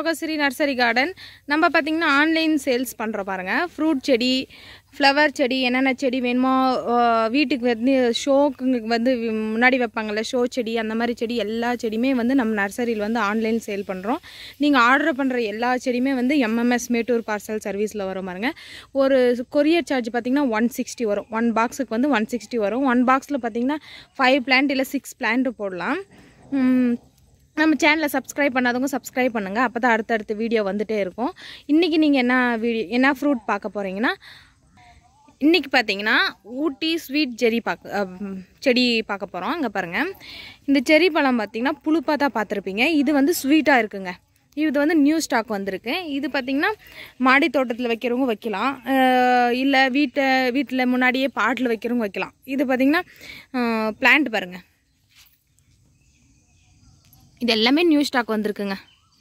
Yogashree nursery garden நம்ம பார்த்திங்கன்னா online sales பண்ணுறோம் பாருங்கள் ஃப்ரூட் செடி ஃப்ளவர் செடி என்னென்ன செடி வேணுமோ அஹ் வீட்டுக்கு வந்து ஷோக்கு வந்து முன்னாடி வைப்பாங்கள்ல ஷோ செடி அந்த மாதிரி செடி எல்லா செடியுமே வந்து நம்ம நர்சரியில் வந்து ஆன்லைன் சேல் பண்ணுறோம் நீங்கள் ஆர்டர் பண்ணுற எல்லா செடியுமே வந்து எம்எம்எஸ் மேட்டூர் பார்சல் சர்வீஸில் வரும் பாருங்க ஒரு கொரியர் சார்ஜ் பார்த்திங்கன்னா ஒன் சிக்ஸ்டி வரும் ஒன் பாக்ஸுக்கு வந்து ஒன் சிக்ஸ்டி வரும் ஒன் பாக்ஸில் பார்த்தீங்கன்னா ஃபைவ் பிளான்ட் இல்லை சிக்ஸ் பிளான்ட் போடலாம் உம், நம்ம சேனலை சப்ஸ்கிரைப் பண்ணாதவங்க சப்ஸ்கிரைப் பண்ணுங்கள் அப்போ தான் அடுத்தடுத்த வீடியோ வந்துட்டே இருக்கும் இன்றைக்கி நீங்கள் என்ன வீடியோ என்ன ஃப்ரூட் பார்க்க போகிறீங்கன்னா இன்றைக்கி பார்த்தீங்கன்னா ஊட்டி ஸ்வீட் செரி பார்க்க அம், செடி பார்க்க போகிறோம் அங்கே பாருங்கள் இந்த செரி பழம் பார்த்தீங்கன்னா புழுப்பாக தான் பார்த்துருப்பீங்க இது வந்து ஸ்வீட்டாக இருக்குங்க இது வந்து நியூ ஸ்டாக் வந்திருக்கு இது பார்த்திங்கன்னா மாடி தோட்டத்தில் வைக்கிறவங்க வைக்கலாம் இல்லை வீட்டை வீட்டில் முன்னாடியே பாட்டில் வைக்கிறவங்க வைக்கலாம் இது பார்த்திங்கன்னா பிளான்ட் பாருங்கள் இது எல்லாமே நியூ ஸ்டாக் வந்திருக்குங்க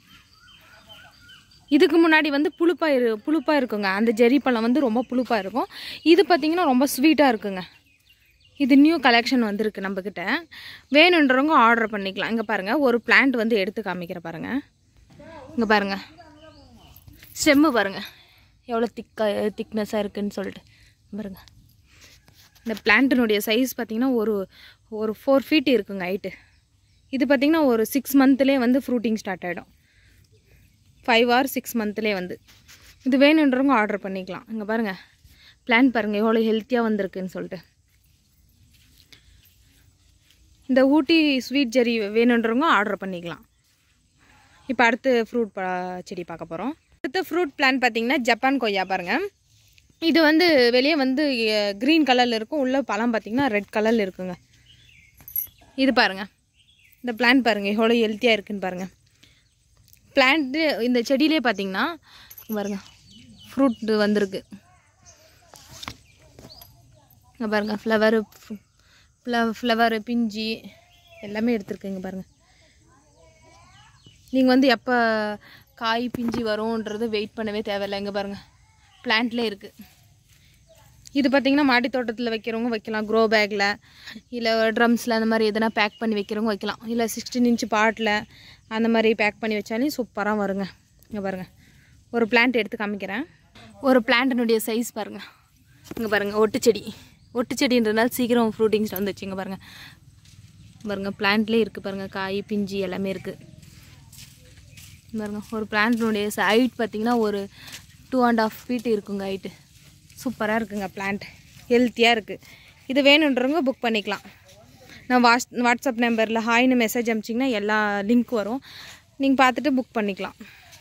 இதுக்கு முன்னாடி வந்து புளிப்பாக இரு புளிப்பாக இருக்குங்க அந்த ஜெரி பழம் வந்து ரொம்ப புளிப்பாக இருக்கும் இது பார்த்திங்கன்னா ரொம்ப ஸ்வீட்டாக இருக்குங்க இது நியூ கலெக்ஷன் வந்திருக்கு நம்மக்கிட்ட வேணுன்றவங்க ஆர்டர் பண்ணிக்கலாம் இங்கே பாருங்கள் ஒரு பிளான்ட் வந்து எடுத்து காமிக்கிற பாருங்கள் இங்கே பாருங்கள் ஸ்டெம்மு பாருங்கள் எவ்வளோ திக்காக திக்னஸாக இருக்குன்னு சொல்லிட்டு பாருங்கள் இந்த பிளான்ட்டினுடைய சைஸ் பார்த்திங்கன்னா ஒரு ஒரு ஃபோர் ஃபீட் இருக்குங்க ஹைட்டு இது பார்த்திங்கன்னா ஒரு சிக்ஸ் மந்த்லேயே வந்து ஃப்ரூட்டிங் ஸ்டார்ட் ஆகிடும் ஃபைவ் ஆர் சிக்ஸ் மந்த்லேயே வந்து இது வேணுன்றவங்க ஆர்டர் பண்ணிக்கலாம் இங்கே பாருங்கள் பிளான் பாருங்கள் எவ்வளோ ஹெல்த்தியாக வந்திருக்குன்னு சொல்லிட்டு இந்த ஊட்டி ஸ்வீட் ஜெரி வேணுன்றவங்க ஆர்டர் பண்ணிக்கலாம் இப்போ அடுத்து ஃப்ரூட் ப செடி பார்க்க போகிறோம் அடுத்த ஃப்ரூட் பிளான் பார்த்தீங்கன்னா ஜப்பான் கொய்யா பாருங்கள் இது வந்து வெளியே வந்து க்ரீன் கலரில் இருக்கும் உள்ள பழம் பார்த்தீங்கன்னா ரெட் கலரில் இருக்குங்க இது பாருங்கள் இந்த பிளான்ட் பாருங்கள் எவ்வளோ ஹெல்த்தியாக இருக்குன்னு பாருங்கள் பிளான்ட்டு இந்த செடியிலே பார்த்தீங்கன்னா பாருங்க ஃப்ரூட் வந்திருக்கு இங்கே பாருங்கள் ஃப்ளவரு ஃப்ளவரு பிஞ்சி எல்லாமே எடுத்துருக்குங்க பாருங்கள் நீங்கள் வந்து எப்போ காய் பிஞ்சி வரும்ன்றது வெயிட் பண்ணவே தேவையில்லை இங்கே பாருங்கள் பிளான்ட்லேயே இருக்குது இது பார்த்தீங்கன்னா மாடி தோட்டத்தில் வைக்கிறவங்க வைக்கலாம் க்ரோ பேக்கில் இல்லை ட்ரம்ஸில் அந்த மாதிரி எதனா பேக் பண்ணி வைக்கிறவங்க வைக்கலாம் இல்லை சிக்ஸ்டீன் இன்ச் பாட்டில் அந்த மாதிரி பேக் பண்ணி வச்சாலும் சூப்பராக வருங்க இங்கே பாருங்கள் ஒரு பிளான்ட் எடுத்து காமிக்கிறேன் ஒரு பிளான்ட்டினுடைய சைஸ் பாருங்கள் இங்கே பாருங்கள் ஒட்டு செடி ஒட்டு செடின்றதுனால சீக்கிரம் ஃப்ரூட்டிங்ஸ் வந்துச்சு இங்கே பாருங்கள் பாருங்கள் பிளான்ட்லேயே இருக்குது பாருங்கள் காய் பிஞ்சி எல்லாமே இருக்குது பாருங்க ஒரு பிளான்ட்னுடைய ஹைட் பார்த்தீங்கன்னா ஒரு டூ அண்ட் ஆஃப் ஃபீட் இருக்குங்க ஹைட்டு சூப்பராக இருக்குங்க பிளான்ட் ஹெல்த்தியாக இருக்குது இது வேணுன்றவங்க புக் பண்ணிக்கலாம் நான் வாட்ஸ் வாட்ஸ்அப் நம்பரில் ஹாய்னு மெசேஜ் அனுப்பிச்சிங்கன்னா எல்லா லிங்க் வரும் நீங்கள் பார்த்துட்டு புக் பண்ணிக்கலாம்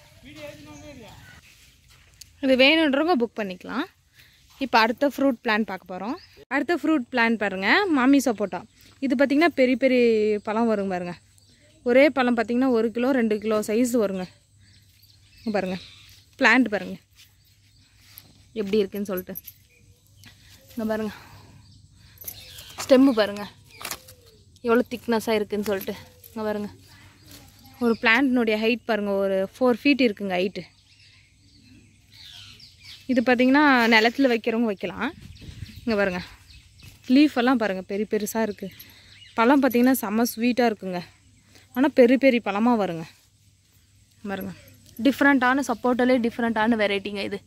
இது வேணுன்றவங்க புக் பண்ணிக்கலாம் இப்போ அடுத்த ஃப்ரூட் பிளான் பார்க்க போகிறோம் அடுத்த ஃப்ரூட் பிளான் பாருங்கள் மாமி சப்போட்டா இது பார்த்திங்கன்னா பெரிய பெரிய பழம் வருங்க பாருங்க ஒரே பழம் பார்த்திங்கன்னா ஒரு கிலோ ரெண்டு கிலோ சைஸ் வருங்க இங்க பாருங்க பிளான்ட் பாருங்க எப்படி இருக்குன்னு சொல்லிட்டு இங்கே பாருங்க ஸ்டெம்மு பாருங்க எவ்வளோ திக்னஸாக இருக்குன்னு சொல்லிட்டு இங்கே பாருங்க ஒரு பிளான்ட்னுடைய ஹைட் பாருங்க ஒரு ஃபோர் ஃபீட் இருக்குங்க ஹைட்டு இது பார்த்திங்கன்னா நிலத்துல வைக்கிறவங்க வைக்கலாம் இங்கே பாருங்க லீஃப் எல்லாம் பாருங்கள் பெரிய பெருசாக இருக்குது பழம் பார்த்திங்கன்னா செம்ம ஸ்வீட்டாக இருக்குங்க ஆனால் பெரிய பெரிய பழமாக வருங்க பாருங்க டிஃப்ரெண்ட்டான சப்போர்ட்டிலே டிஃப்ரெண்ட்டான வெரைட்டிங்க இது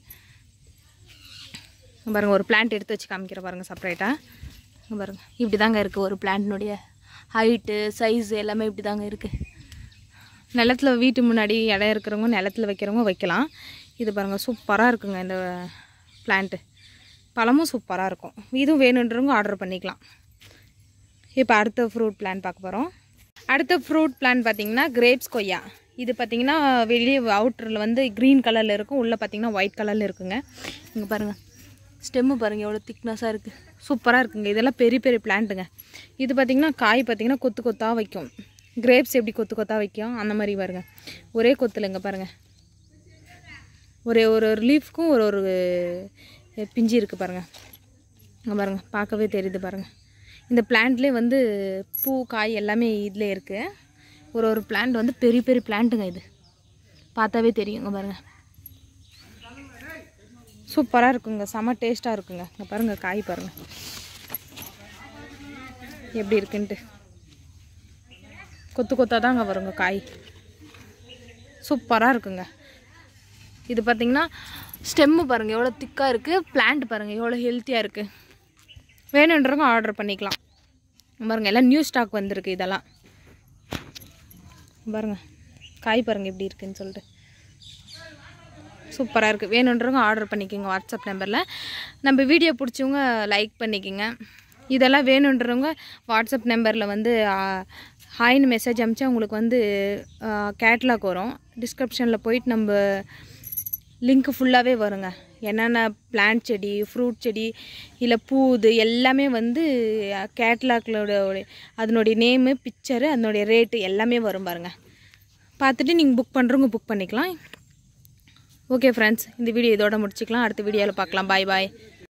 இங்க பாருங்க ஒரு பிளான்ட் எடுத்து வச்சு காமிக்கிற பாருங்க செப்பரேட்டாக பாருங்க இப்படி தாங்க இருக்குது ஒரு பிளான்ட்னுடைய ஹைட்டு சைஸ் எல்லாமே இப்படி தாங்க இருக்குது நிலத்துல வீட்டு முன்னாடி இடம் இருக்கிறவங்க நிலத்துல வைக்கிறவங்க வைக்கலாம் இது பாருங்கள் சூப்பராக இருக்குங்க இந்த பிளான்ட்டு பழமும் சூப்பராக இருக்கும் இதுவும் வேணுன்றவங்க ஆர்டர் பண்ணிக்கலாம் இப்போ அடுத்த ஃப்ரூட் பிளான் பார்க்க போகிறோம் அடுத்த ஃப்ரூட் பிளான் பார்த்தீங்கன்னா கிரேப்ஸ் கொய்யா இது பார்த்தீங்கன்னா வெளியே அவுட்டரில் வந்து க்ரீன் கலரில் இருக்கும் உள்ளே பார்த்தீங்கன்னா ஒயிட் கலரில் இருக்குங்க இங்கே பாருங்கள் ஸ்டெம்மு பாருங்கள் எவ்வளோ திக்னஸாக இருக்குது சூப்பராக இருக்குங்க இதெல்லாம் பெரிய பெரிய பிளான்ட்டுங்க இது பார்த்திங்கன்னா காய் பார்த்திங்கன்னா கொத்து கொத்தாக வைக்கும் கிரேப்ஸ் எப்படி கொத்து கொத்தாக வைக்கும் அந்த மாதிரி பாருங்க ஒரே கொத்துலங்க பாருங்கள் ஒரே ஒரு ஒரு லீஃப்க்கும் ஒரு ஒரு பிஞ்சு இருக்குது பாருங்கள் இங்கே பாருங்கள் பார்க்கவே தெரியுது பாருங்கள் இந்த பிளான்ட்லேயே வந்து பூ காய் எல்லாமே இதில் இருக்குது ஒரு ஒரு பிளான்ட் வந்து பெரிய பெரிய பிளான்ட்டுங்க இது பார்த்தாவே தெரியுங்க பாருங்கள் சூப்பராக இருக்குங்க செம டேஸ்ட்டாக இருக்குங்க இங்கே பாருங்கள் காய் பாருங்கள் எப்படி இருக்குன்ட்டு கொத்து கொத்தாக தாங்க வருங்க காய் சூப்பராக இருக்குங்க இது பார்த்திங்கன்னா ஸ்டெம்மு பாருங்கள் எவ்வளோ திக்காக இருக்குது பிளான்ட் பாருங்கள் எவ்வளோ ஹெல்த்தியாக இருக்குது வேணுன்றவங்க ஆர்டர் பண்ணிக்கலாம் பாருங்கள் எல்லாம் நியூ ஸ்டாக் வந்திருக்கு இதெல்லாம் பாருங்கள் காய் பாருங்கள் எப்படி இருக்குன்னு சொல்லிட்டு சூப்பராக இருக்குது வேணுன்றவங்க ஆர்டர் பண்ணிக்கோங்க வாட்ஸ்அப் நம்பரில் நம்ம வீடியோ பிடிச்சவங்க லைக் பண்ணிக்கோங்க இதெல்லாம் வேணுன்றவங்க வாட்ஸ்அப் நம்பரில் வந்து ஹாய்னு மெசேஜ் அனுப்பிச்சா உங்களுக்கு வந்து கேட்லாக் வரும் டிஸ்கிரிப்ஷனில் போயிட்டு நம்ம லிங்க்கு ஃபுல்லாகவே வருங்க என்னென்ன பிளான்ட் செடி ஃப்ரூட் செடி இல்லை பூ இது எல்லாமே வந்து கேட்லாக்லோட அதனுடைய நேமு பிக்சரு அதனுடைய ரேட்டு எல்லாமே வரும் பாருங்கள் பார்த்துட்டு நீங்கள் புக் பண்ணுறவங்க புக் பண்ணிக்கலாம் ஓகே ஃப்ரெண்ட்ஸ் இந்த வீடியோ இதோட முடிச்சுக்கலாம் அடுத்த வீடியோவில் பார்க்கலாம் பாய் பாய்